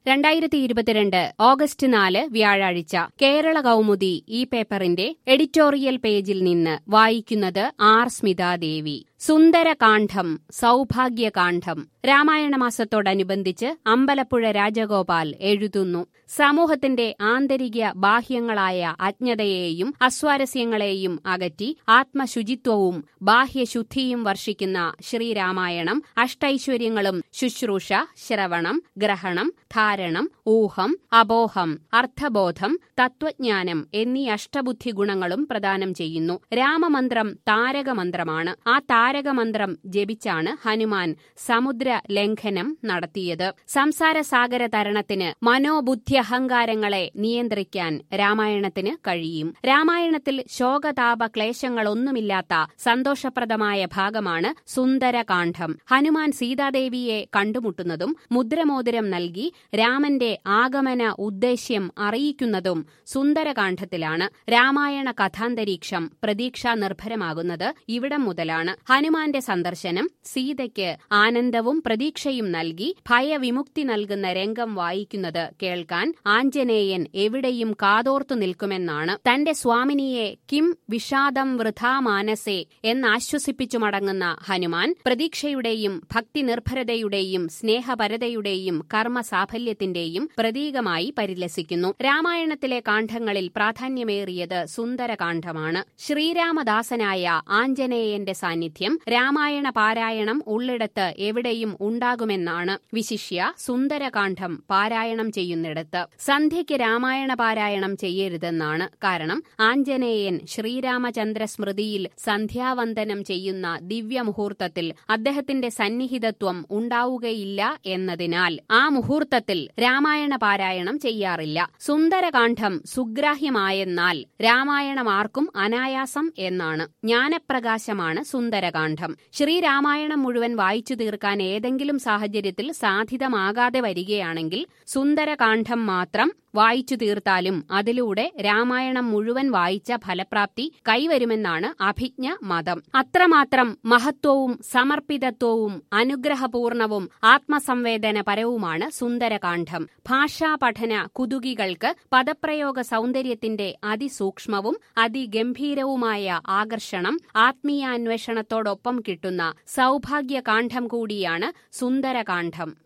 രണ്ടായിരത്തി ഇരുപത്തിരണ്ട് ഓഗസ്റ്റ് നാല് വ്യാഴാഴ്ച കേരള കൗമുദി ഈ പേപ്പറിന്റെ എഡിറ്റോറിയൽ പേജിൽ നിന്ന് വായിക്കുന്നത് ആർ സ്മിതാദേവി സുന്ദരകാന്ഡം സൗഭാഗ്യകാന്ഡം രാമായണ മാസത്തോടനുബന്ധിച്ച് അമ്പലപ്പുഴ രാജഗോപാൽ എഴുതുന്നു സമൂഹത്തിന്റെ ആന്തരിക ബാഹ്യങ്ങളായ അജ്ഞതയെയും അസ്വാരസ്യങ്ങളെയും അകറ്റി ആത്മശുചിത്വവും ബാഹ്യശുദ്ധിയും വർഷിക്കുന്ന ശ്രീരാമായണം അഷ്ടൈശ്വര്യങ്ങളും ശുശ്രൂഷ ശ്രവണം ഗ്രഹണം ധാരണം ഊഹം അബോഹം അർത്ഥബോധം തത്വജ്ഞാനം എന്നീ അഷ്ടബുദ്ധി ഗുണങ്ങളും പ്രദാനം ചെയ്യുന്നു രാമമന്ത്രം താരകമന്ത്രമാണ് ആ താരകമന്ത്രം ജപിച്ചാണ് ഹനുമാൻ സമുദ്ര ലംഘനം നടത്തിയത് സംസാര സാഗര തരണത്തിന് മനോബുദ്ധ്യഹങ്കാരങ്ങളെ നിയന്ത്രിക്കാൻ രാമായണത്തിന് കഴിയും രാമായണത്തിൽ ശോകതാപ ക്ലേശങ്ങളൊന്നുമില്ലാത്ത സന്തോഷപ്രദമായ ഭാഗമാണ് സുന്ദരകാന്ഡം ഹനുമാൻ സീതാദേവിയെ കണ്ടുമുട്ടുന്നതും മുദ്രമോതിരം നൽകി രാമന്റെ ആഗമന ഉദ്ദേശ്യം അറിയിക്കുന്നതും സുന്ദരകാന്ഡത്തിലാണ് രാമായണ കഥാന്തരീക്ഷം പ്രതീക്ഷാ നിർഭരമാകുന്നത് ഇവിടം മുതലാണ് ഹനുമാന്റെ സന്ദർശനം സീതയ്ക്ക് ആനന്ദവും പ്രതീക്ഷയും നൽകി ഭയവിമുക്തി നൽകുന്ന രംഗം വായിക്കുന്നത് കേൾക്കാൻ ആഞ്ജനേയൻ എവിടെയും കാതോർത്തു നിൽക്കുമെന്നാണ് തന്റെ സ്വാമിനിയെ കിം വിഷാദം വൃഥാ മാനസേ എന്നാശ്വസിപ്പിച്ചു മടങ്ങുന്ന ഹനുമാൻ പ്രതീക്ഷയുടെയും ഭക്തി നിർഭരതയുടെയും സ്നേഹപരതയുടെയും കർമ്മസാഫല്യത്തിന്റെയും പ്രതീകമായി പരിലസിക്കുന്നു രാമായണത്തിലെ കാണ്ഡങ്ങളിൽ പ്രാധാന്യമേറിയത് സുന്ദരകാന്ഡമാണ് ശ്രീരാമദാസനായ ആഞ്ജനേയന്റെ സാന്നിധ്യം രാമായണ പാരായണം ഉള്ളിടത്ത് എവിടെയും ഉണ്ടാകുമെന്നാണ് വിശിഷ്യ സുന്ദരകാന്ഡം പാരായണം ചെയ്യുന്നിടത്ത് സന്ധ്യയ്ക്ക് രാമായണ പാരായണം ചെയ്യരുതെന്നാണ് കാരണം ആഞ്ജനേയൻ ശ്രീരാമചന്ദ്ര സ്മൃതിയിൽ സന്ധ്യാവന്ദനം ചെയ്യുന്ന ദിവ്യമുഹൂർത്തത്തിൽ അദ്ദേഹത്തിന്റെ സന്നിഹിതത്വം ഉണ്ടാവുകയില്ല എന്നതിനാൽ ആ മുഹൂർത്തത്തിൽ രാമായണ പാരായണം ചെയ്യാറില്ല സുന്ദരകാന്ഡം സുഗ്രാഹ്യമായെന്നാൽ രാമായണമാർക്കും അനായാസം എന്നാണ് ജ്ഞാനപ്രകാശമാണ് സുന്ദരകാന്ഡം ശ്രീരാമായണം മുഴുവൻ വായിച്ചു തീർക്കാൻ ഏതെങ്കിലും സാഹചര്യത്തിൽ സാധിതമാകാതെ വരികയാണെങ്കിൽ സുന്ദരകാന്ഡം മാത്രം വായിച്ചു തീർത്താലും അതിലൂടെ രാമായണം മുഴുവൻ വായിച്ച ഫലപ്രാപ്തി കൈവരുമെന്നാണ് അഭിജ്ഞ മതം അത്രമാത്രം മഹത്വവും സമർപ്പിതത്വവും അനുഗ്രഹപൂർണവും ആത്മസംവേദനപരവുമാണ് സുന്ദരകാന്ഡം ഭാഷാ പഠന കുതുകികൾക്ക് പദപ്രയോഗ സൗന്ദര്യത്തിന്റെ അതിസൂക്ഷ്മവും അതിഗംഭീരവുമായ ആകർഷണം ആത്മീയാന്വേഷണത്തോടൊപ്പം കിട്ടുന്ന സൗഭാഗ്യകാന്ഡം കൂടിയാണ് സുന്ദരകാന്ഡം